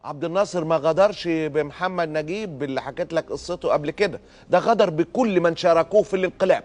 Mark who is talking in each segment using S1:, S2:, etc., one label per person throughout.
S1: عبد الناصر ما غدرش بمحمد نجيب اللي حكيت لك قصته قبل كده ده غدر بكل من شاركوه في الانقلاب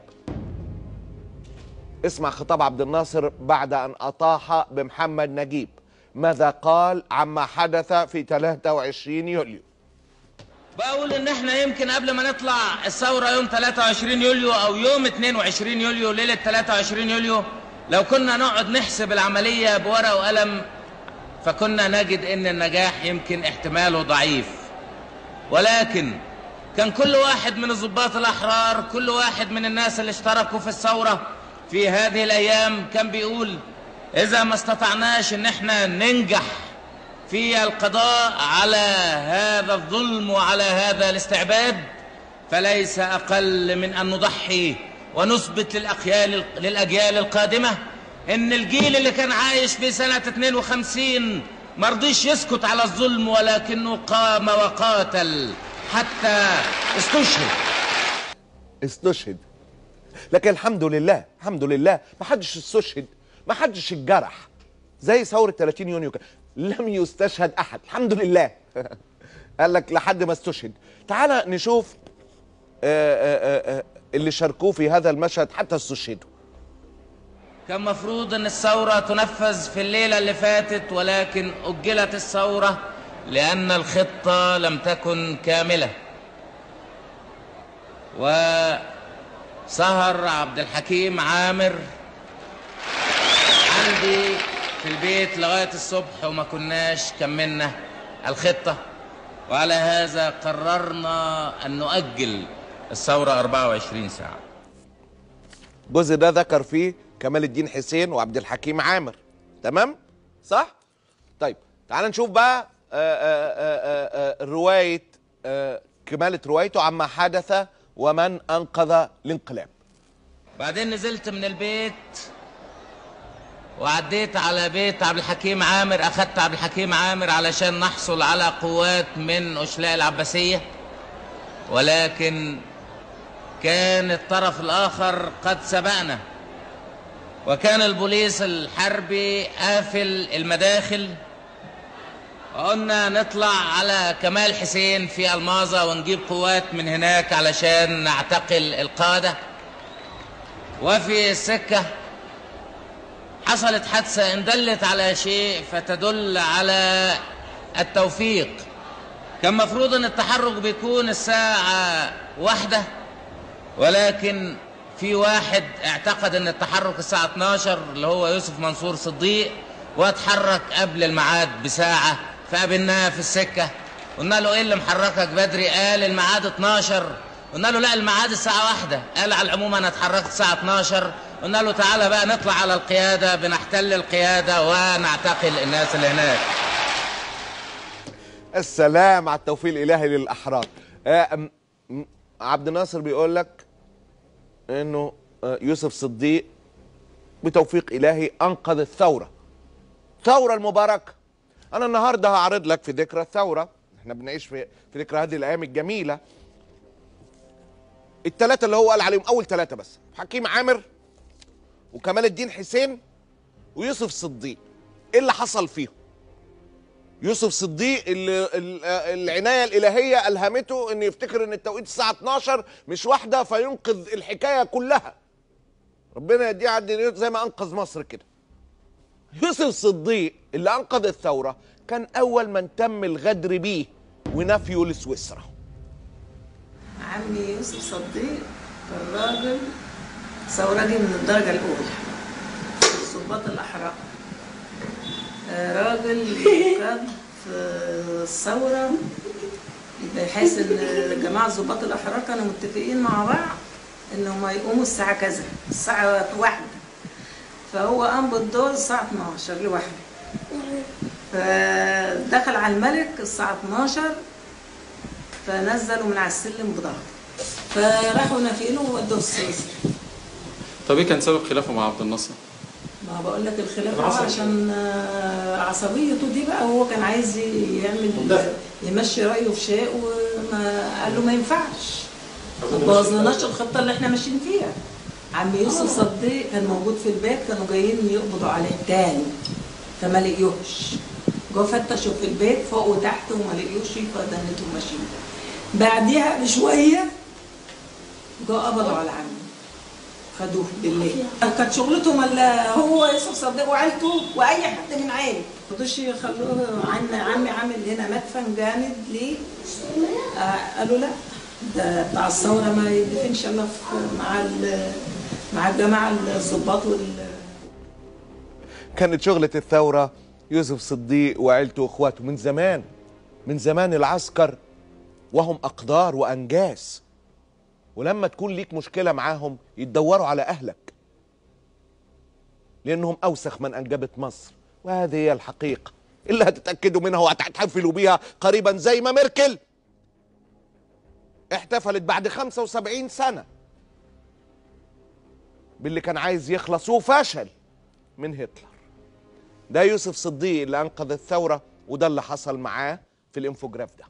S1: اسمع خطاب عبد الناصر بعد أن أطاح بمحمد نجيب ماذا قال عما حدث في 23 يوليو
S2: بقول ان احنا يمكن قبل ما نطلع الثوره يوم 23 يوليو او يوم 22 يوليو ليله 23 يوليو لو كنا نقعد نحسب العمليه بورقه وقلم فكنا نجد ان النجاح يمكن احتماله ضعيف ولكن كان كل واحد من الضباط الاحرار كل واحد من الناس اللي اشتركوا في الثوره في هذه الايام كان بيقول اذا ما استطعناش ان احنا ننجح في القضاء على هذا الظلم وعلى هذا الاستعباد فليس اقل من ان نضحي ونثبت للاجيال للاجيال القادمه ان الجيل اللي كان عايش في سنه 52 ما رضيش يسكت على الظلم ولكنه قام وقاتل حتى استشهد
S1: استشهد لكن الحمد لله الحمد لله ما حدش استشهد ما حدش اتجرح زي ثورة 30 يونيو كده لم يستشهد أحد الحمد لله قال لك لحد ما استشهد تعال نشوف آآ آآ آآ اللي شاركوه في هذا المشهد حتى استشهدوا
S2: كان مفروض ان الثورة تنفذ في الليلة اللي فاتت ولكن أجلت الثورة لأن الخطة لم تكن كاملة وسهر عبد الحكيم عامر عندي في البيت لغاية الصبح وما كناش كملنا الخطة وعلى هذا قررنا أن نؤجل الثورة 24 ساعة
S1: الجزء ده ذكر فيه كمال الدين حسين وعبد الحكيم عامر تمام صح طيب تعال نشوف بقى آآ آآ آآ رواية آه، كمالة روايته عما حدث ومن أنقذ الانقلاب
S2: بعدين نزلت من البيت وعديت على بيت عبد الحكيم عامر اخذت عبد الحكيم عامر علشان نحصل على قوات من اشلاء العباسيه ولكن كان الطرف الاخر قد سبقنا وكان البوليس الحربي قافل المداخل وقلنا نطلع على كمال حسين في الماظة ونجيب قوات من هناك علشان نعتقل القادة وفي السكة حصلت حادثة إن دلت على شيء فتدل على التوفيق كان مفروض ان التحرك بيكون الساعة واحدة ولكن في واحد اعتقد ان التحرك الساعة 12 اللي هو يوسف منصور صديق واتحرك قبل الميعاد بساعة فقابلناه في السكة قلنا له ايه اللي محركك بدري قال الميعاد 12 قلنا له لا الميعاد الساعة واحدة قال على العموم انا اتحركت الساعة 12 قلنا له تعالى بقى نطلع على القيادة بنحتل القيادة ونعتقل الناس اللي هناك
S1: السلام على التوفيق الالهي للاحرار آه، أم- م- عبد الناصر بيقول لك انه آه، يوسف صديق بتوفيق الهي انقذ الثوره ثوره المباركه انا النهارده هعرض لك في ذكرى الثوره احنا بنعيش في في ذكرى هذه الايام الجميله الثلاثه اللي هو قال عليهم اول ثلاثه بس حكيم عامر وكمال الدين حسين ويوسف صديق ايه اللي حصل فيهم يوسف صديق اللي ال- العنايه الالهيه الهمته ان يفتكر ان التوقيت الساعه 12 مش واحده فينقذ الحكايه كلها ربنا يديه عدل زي ما انقذ مصر كده يوسف صديق اللي انقذ الثوره كان اول من تم الغدر بيه ونفيه لسويسرا
S3: عمي يوسف صديق كان راجل ثورجي من الدرجة الأولى الضباط الأحرار آه، راجل كان في الثورة بحيث إن الجماعة الضباط الأحرار كانوا متفقين مع بعض إنهم هيقوموا الساعة كذا الساعة واحدة فهو قام بالدور الساعة 12 لوحده فدخل على الملك الساعة 12 فنزلوا من على السلم بضغط فراحوا نافينه وودوه السويس
S4: طب ايه كان سبب خلافه مع عبد الناصر؟
S3: ما بقول لك الخلاف هو عشان آه، عصبيته دي بقى وهو كان عايز يعمل يمشي رايه في شيء وما قال له ما ينفعش ما بوظناش الخطه اللي احنا ماشيين فيها عم يوسف صديق كان موجود في البيت كانوا جايين يقبضوا عليه تاني فما لقيوهش جو فتشوا في البيت فوق وتحت وما لقيوش فدنتهم ماشيين بعديها بشويه جو قبضوا على عمي خدوه بالليل كانت شغلتهم ال- هو يوسف صديق وعيلته واي حد من عيلته ما رضوش يخلوه عم عمي عامل هنا مدفن جامد ليه آه قالوا لا ده بتاع الثوره ما يدفنش الا في- مع ال- مع الجماعه الظباط وال
S1: كانت شغلة الثورة يوسف صديق وعيلته واخواته من زمان من زمان العسكر وهم أقدار وأنجاس ولما تكون ليك مشكلة معاهم يتدوروا على أهلك لأنهم أوسخ من أنجبت مصر وهذه هي الحقيقة اللي هتتأكدوا منها وهتحتفلوا بيها قريبا زي ما ميركل احتفلت بعد 75 سنة باللي كان عايز يخلص وفشل من هتلر ده يوسف صديق اللي انقذ الثوره وده اللي حصل معاه في الانفوجراف ده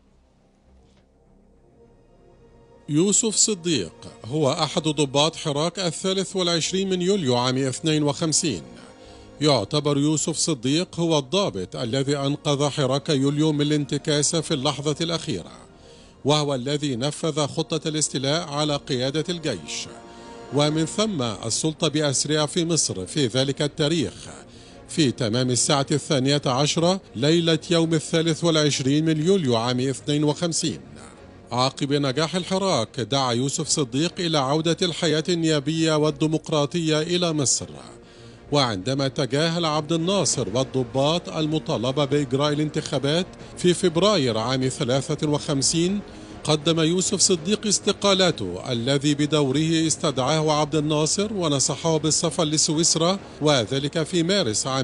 S5: يوسف صديق هو أحد ضباط حراك الثالث والعشرين من يوليو عام 52 يعتبر يوسف صديق هو الضابط الذي أنقذ حراك يوليو من الانتكاسة في اللحظة الأخيرة وهو الذي نفذ خطة الاستيلاء على قيادة الجيش ومن ثم السلطة بأسرها في مصر في ذلك التاريخ في تمام الساعة الثانية عشرة ليلة يوم الثالث والعشرين من يوليو عام 52 عقب نجاح الحراك دعا يوسف صديق إلى عودة الحياة النيابية والديمقراطية إلى مصر وعندما تجاهل عبد الناصر والضباط المطالبة بإجراء الانتخابات في فبراير عام 53 قدم يوسف صديق استقالته الذي بدوره استدعاه عبد الناصر ونصحه بالسفر لسويسرا وذلك في مارس عام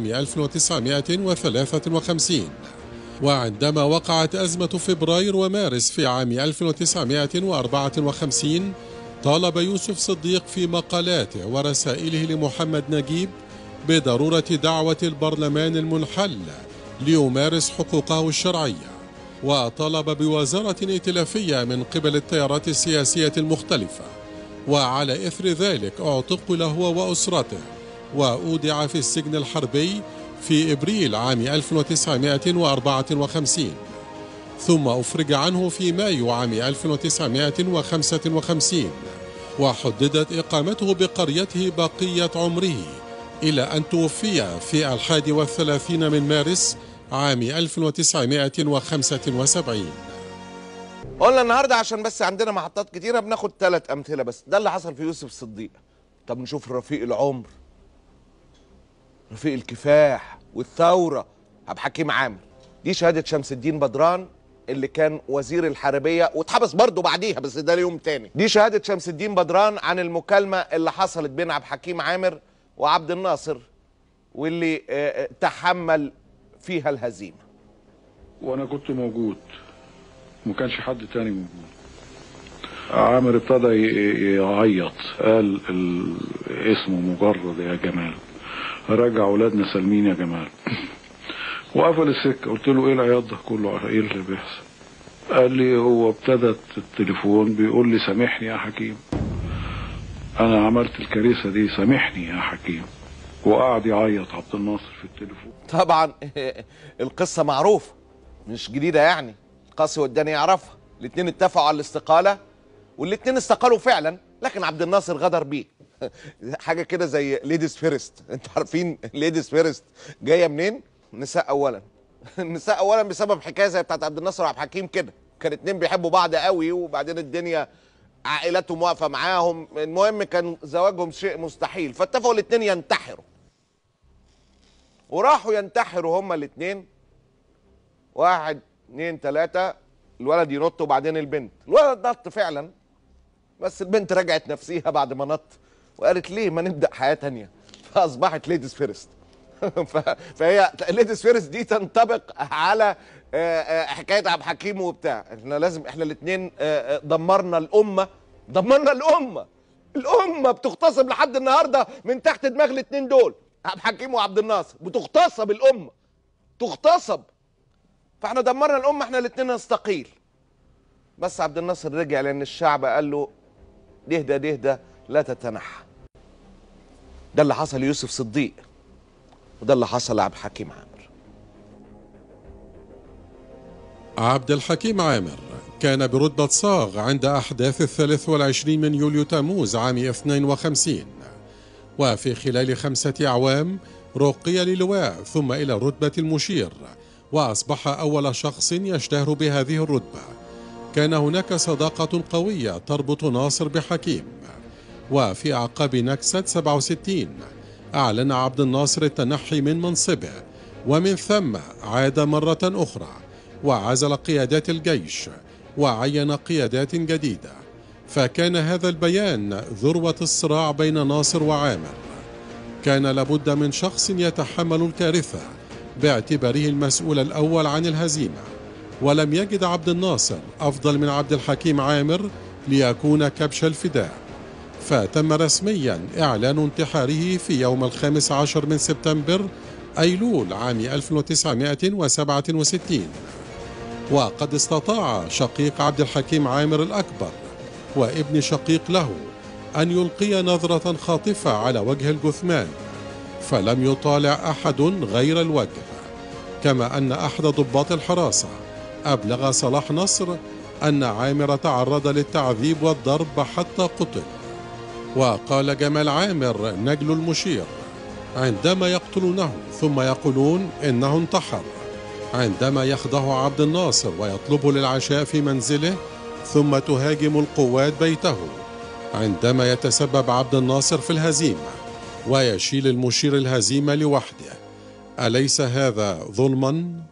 S5: 1953 وعندما وقعت أزمة فبراير ومارس في عام 1954 طالب يوسف صديق في مقالاته ورسائله لمحمد نجيب بضرورة دعوة البرلمان المنحل ليمارس حقوقه الشرعية وطلب بوزارة ائتلافية من قبل التيارات السياسية المختلفة وعلى إثر ذلك اعتقل هو وأسرته وأودع في السجن الحربي في إبريل عام 1954 ثم أفرج عنه في مايو عام 1955 وحددت إقامته بقريته بقية عمره إلى أن توفي في الحادي والثلاثين من مارس عام 1975
S1: قلنا النهارده عشان بس عندنا محطات كتيره بناخد ثلاث امثله بس ده اللي حصل في يوسف صديق طب نشوف رفيق العمر رفيق الكفاح والثوره عبد الحكيم عامر دي شهاده شمس الدين بدران اللي كان وزير الحربيه واتحبس برضه بعديها بس ده يوم تاني دي شهاده شمس الدين بدران عن المكالمه اللي حصلت بين عبد الحكيم عامر وعبد الناصر واللي آه، آه، تحمل فيها الهزيمه
S6: وانا كنت موجود ما كانش حد تاني موجود عامر ابتدى ي- يعيط قال ال... اسمه مجرد يا جمال رجع اولادنا سالمين يا جمال وقفل السكه قلت له ايه العياط ده كله ايه اللي بيحصل قال لي هو ابتدت التليفون بيقول لي سامحني يا حكيم انا عملت الكارثه دي سامحني يا حكيم وقعد يعيط عبد الناصر في التليفون
S1: طبعا القصه معروفه مش جديده يعني قاسي والداني يعرفها الاثنين اتفقوا على الاستقاله والاثنين استقالوا فعلا لكن عبد الناصر غدر بيه حاجه كده زي ليديز فيرست انتوا عارفين ليديز فيرست جايه منين نساء اولا النساء اولا بسبب حكايه زي بتاعت عبد الناصر وعبد الحكيم كده كان اتنين بيحبوا بعض قوي وبعدين الدنيا عائلاتهم واقفه معاهم المهم كان زواجهم شيء مستحيل فاتفقوا الاثنين ينتحروا وراحوا ينتحروا هما الاثنين واحد اتنين تلاتة الولد ينط وبعدين البنت الولد نط فعلا بس البنت رجعت نفسيها بعد ما نط وقالت ليه ما نبدأ حياة تانية فأصبحت ليديز فيرست فهي ليديز فيرست دي تنطبق على آه، آه، حكاية عبد الحكيم وبتاع احنا لازم احنا الاثنين دمرنا الأمة دمرنا الأمة الأمة بتغتصب لحد النهاردة من تحت دماغ الاثنين دول عبد الحكيم وعبد الناصر بتغتصب الأمة تغتصب فاحنا دمرنا الامه احنا الاثنين نستقيل بس عبد الناصر رجع لان الشعب قال له دهدى دهدى لا تتنحى ده اللي حصل ليوسف صديق وده اللي حصل لعبد الحكيم عامر
S5: عبد الحكيم عامر كان برتبة صاغ عند أحداث الثالث والعشرين من يوليو تموز عام 52 وفي خلال خمسة أعوام رقي للواء ثم إلى رتبة المشير وأصبح أول شخص يشتهر بهذه الرتبة كان هناك صداقة قوية تربط ناصر بحكيم وفي أعقاب نكسة 67 أعلن عبد الناصر التنحي من منصبه ومن ثم عاد مرة أخرى وعزل قيادات الجيش وعين قيادات جديدة فكان هذا البيان ذروة الصراع بين ناصر وعامر كان لابد من شخص يتحمل الكارثة باعتباره المسؤول الأول عن الهزيمة ولم يجد عبد الناصر أفضل من عبد الحكيم عامر ليكون كبش الفداء فتم رسميا إعلان انتحاره في يوم الخامس عشر من سبتمبر أيلول عام 1967 وقد استطاع شقيق عبد الحكيم عامر الأكبر وابن شقيق له أن يلقي نظرة خاطفة على وجه الجثمان فلم يطالع أحد غير الوجه كما أن أحد ضباط الحراسة أبلغ صلاح نصر أن عامر تعرض للتعذيب والضرب حتى قتل وقال جمال عامر نجل المشير عندما يقتلونه ثم يقولون إنه انتحر عندما يخضع عبد الناصر ويطلبه للعشاء في منزله ثم تهاجم القوات بيته عندما يتسبب عبد الناصر في الهزيمة ويشيل المشير الهزيمة لوحده أليس هذا ظلما؟